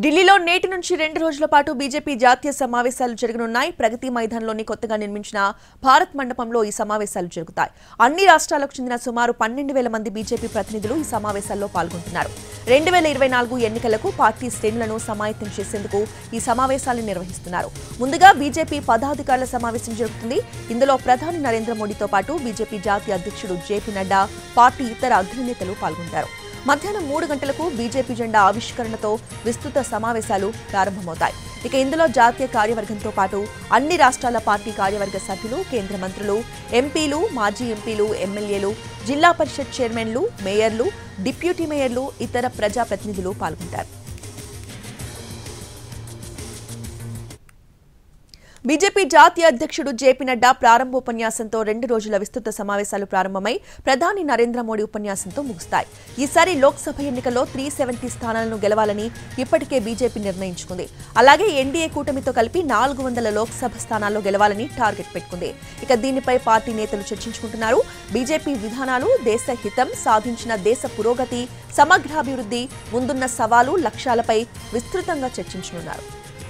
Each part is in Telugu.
ఢిల్లీలో నేటి నుంచి రెండు రోజుల పాటు బీజేపీ జాతీయ సమావేశాలు జరగనున్నాయి ప్రగతి మైదాన్లోని కొత్తగా నిర్మించిన భారత్ మండపంలో ఈ సమావేశాలు జరుగుతాయి అన్ని రాష్ట్రాలకు చెందిన సుమారు పన్నెండు వేల మంది బీజేపీ ప్రతినిధులు ఈ సమావేశాల్లో పాల్గొంటున్నారు రెండు వేల ఇరవై నాలుగు ఎన్నికలకు పార్టీ శ్రేణులను సమాయత్తం చేసేందుకు ఈ సమావేశాలు నిర్వహిస్తున్నారు ముందుగా బీజేపీ పదాధికారుల సమావేశం జరుగుతుంది ఇందులో ప్రధాని నరేంద్ర మోడీతో పాటు బీజేపీ జాతీయ అధ్యక్షుడు జేపీ నడ్డా పార్టీ ఇతర అగ్రనేతలు పాల్గొంటారు మధ్యాహ్నం మూడు గంటలకు బీజేపీ జెండా ఆవిష్కరణతో విస్తృత సమావేశాలు ప్రారంభమవుతాయి ఇక ఇందులో జాతీయ కార్యవర్గంతో పాటు అన్ని రాష్ట్రాల పార్టీ కార్యవర్గ సభ్యులు కేంద్ర మంత్రులు ఎంపీలు మాజీ ఎంపీలు ఎమ్మెల్యేలు జిల్లా పరిషత్ చైర్మన్లు మేయర్లు డిప్యూటీ మేయర్లు ఇతర ప్రజాప్రతినిధులు పాల్గొంటారు బీజేపీ జాతీయ అధ్యక్షుడు జేపీ నడ్డా ప్రారంభోపన్యాసంతో రెండు రోజుల విస్తృత సమావేశాలు ప్రారంభమై ప్రధాని నరేంద్ర మోడీ ఉపన్యాసంతో ముగుస్తాయి ఈసారి లోక్సభ ఎన్నికల్లో త్రీ సెవెంటీ స్థానాలను గెలవాలని ఇప్పటికే బీజేపీ నిర్ణయించుకుంది అలాగే ఎన్డీఏ కూటమితో కలిపి నాలుగు వందల లోక్సభ స్థానాల్లో గెలవాలని టార్గెట్ పెట్టుకుంది ఇక దీనిపై పార్టీ నేతలు చర్చించుకుంటున్నారు బీజేపీ విధానాలు దేశ హితం సాధించిన దేశ పురోగతి సమగ్రాభివృద్ధి ముందున్న సవాలు లక్ష్యాలపై విస్తృతంగా చర్చించనున్నారు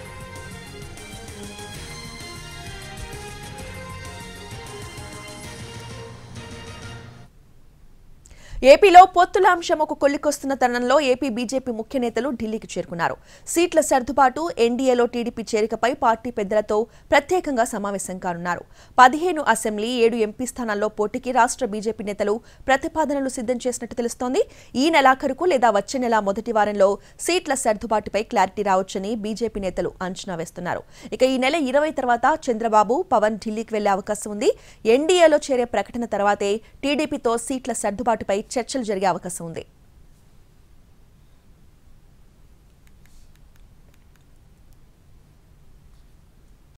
ఏపీలో పొత్తుల అంశం ఒక కొల్లికొస్తున్న తరుణంలో ఏపీ బీజేపీ ముఖ్య నేతలు ఢిల్లీకి చేరుకున్నారు సీట్ల సర్దుబాటు ఎన్డీఏలో టీడీపీ చేరికపై పార్టీ పెద్దలతో ప్రత్యేకంగా సమావేశం కానున్నారు పదిహేను అసెంబ్లీ ఏడు ఎంపీ స్థానాల్లో పోటీకి రాష్ట్ర బీజేపీ నేతలు ప్రతిపాదనలు సిద్ధం చేసినట్టు తెలుస్తోంది ఈ నెలాఖరుకు లేదా వచ్చే నెల మొదటి వారంలో సీట్ల సర్దుబాటుపై క్లారిటీ రావచ్చని బీజేపీ నేతలు అంచనా వేస్తున్నారు ఇక ఈ నెల ఇరవై తర్వాత చంద్రబాబు పవన్ ఢిల్లీకి వెళ్లే అవకాశం ఉంది ఎన్డీఏలో చేరే ప్రకటన తర్వాతే టీడీపీతో సీట్ల సర్దుబాటుపై చర్చలు జరిగే అవకాశం ఉంది